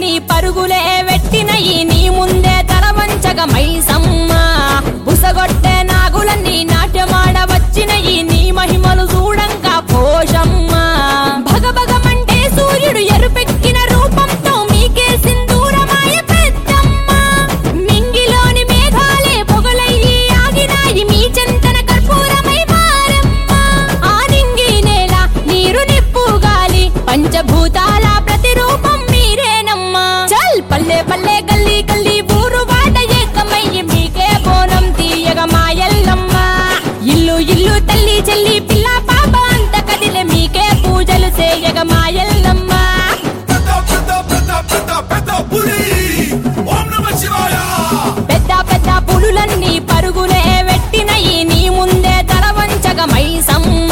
పులులన్నీ పరుగులే వెట్టినయి నీ ముందే తల వంచగ మైసమ్మ బుసగొట్టే నాగులన్నీ నాట్యమాడ వచ్చినయి నీ మహిమలు చూడంగా పోషమ్మ భగభగమంటే సూర్యుడు ఎరుపెక్కిన రూపంతో మీకే సింధూరమాయ పెద్దమ్మ మింగిలోని మేఘాలే పొగలయ్యి ఆగినాయి మీ చెంతన కర్పూరమై మారమ్మ ఆ నింగి నేల నీరు నిప్పు గాలి పంచభూతాల ప్రతిరూపం మీరేనమ్మా చల్ పల్లె పల్లె గల్లీ గల్లీ ఊరు వాడ ఏకమయ్యి మీకే బోనం తీయగ మాయల్లమ్మ ఇల్లు ఇల్లు తల్లి చెల్లి పిల్ల పాప అంత కదిలే మీకే పూజలు చేయగ మాయల్లమ్మ పెద్ద పెద్ద పెద్ద పెద్ద పెద్ద పులి ఓం నమ శివాయ పెద్ద పెద్ద పులులన్నీ పరుగులే వెట్టినయి నీ ముందే తల వంచగ మైసమ్మ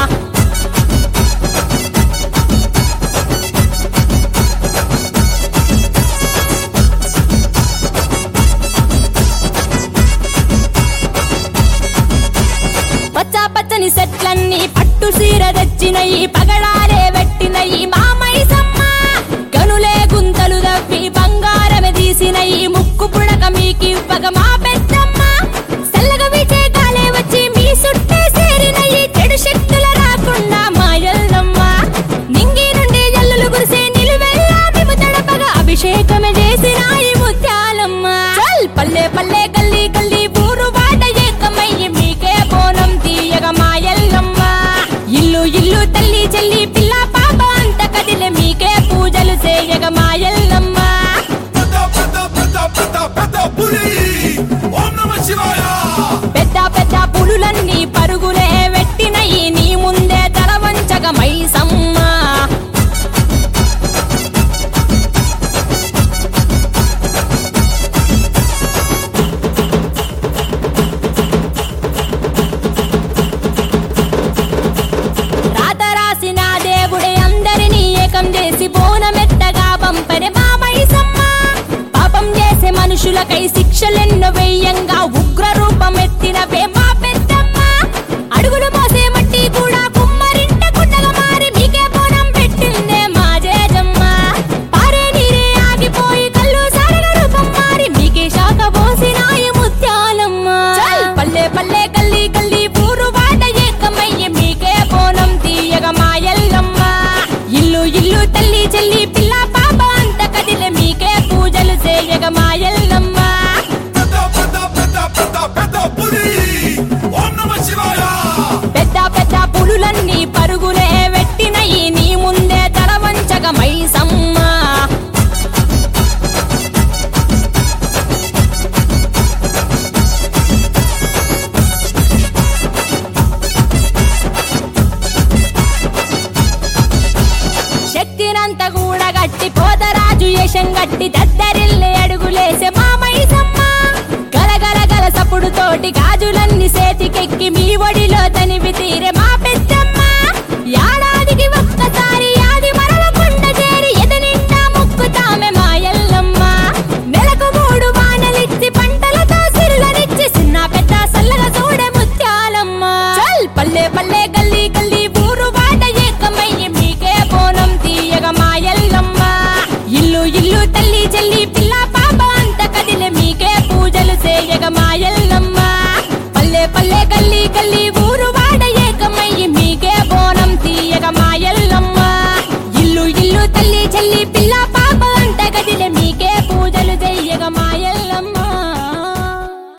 పచ్చ పచ్చని సెట్లన్నీ పట్టు సీర తెచ్చినయి పగడాలే వెట్టినయి మామైసమ్మ గనులే గుంతలు దవ్వి బంగారమే తీసినయి ముక్కు పుడక మీకివ్వగ మా పెద్దమ్మ చల్లగా వీచే గాలే వచ్చి మీ సుట్టే చేరినయి చెడు శక్తుల రాకుండా మాయల్లమ్మ నింగి నుండి జల్లులు కురిసే నిలువెల్లా మేము తడపగా అభిషేకమే చేసినాయి ముత్యాలమ్మ చల్ పల్లె పల్లె గల్లీ గల్లీ ఊరు వాడ ఏకమయ్యి మీకే బోనం తీయగ మాయల్లమ్మ ఇల్లు ఇల్లు తల్లి చెల్లి పిల్ల పాప అంత కదిలే మీకే పూజలు చేయగ మాయల్లమ్మ పెద్ద పెద్ద పెద్ద పెద్ద పెద్ద పులి ఓం నమ శివాయ పెద్ద పెద్ద పులులన్నీ పరుగులే వెట్టినయి నీ ముందే తల వంచగ మైసమ్మ రాత రాసిన దేవుడే అందరినీ ఏకం చేసి బోనమెత్తగా పంపని మామైసమ్మ పాపం చేసే మనుషులకై శిక్షలెన్నో వెయ్యంగా ఉగ్ర రూపం ఎత్తిన మా పెద్దమ్మ అడుగులు మోసే మట్టి కూడా కుమ్మరింట కుండగా మారి మీకే బోనం పెట్టిందే మా జేజమ్మ పారే నీరే ఆగిపోయి కళ్ళు సారగ రూపం మారి మీకే శాఖ పోసినాయి ముత్యాలమ్మ చల్ పల్లె పల్లె గల్లీ గల్లీ ఊరు వాడ ఏకమయ్యి మీకే బోనం తీయగ మాయల్లమ్మ ఇల్లు ఇల్లు తల్లి చెల్లి పిల్ల పాప అంత కదిలే మీకే పూజలు చేయగ మాయల్లమ్మ పెద్ద పెద్ద పెద్ద పెద్ద పెద్ద పులి ఓం నమ శివాయ పెద్ద పెద్ద పులులన్నీ పరుగులే వెట్టినయి నీ ముందే తల వంచగ మైసమ్మ శక్తినంత కూడా గట్టి పోతరాజు యశం గట్టి దద్దరిల్లే అడుగులేసే మా మైసమ్మ గలగల గల సప్పుడు తోటి గాజులన్నీ సేతికెక్కి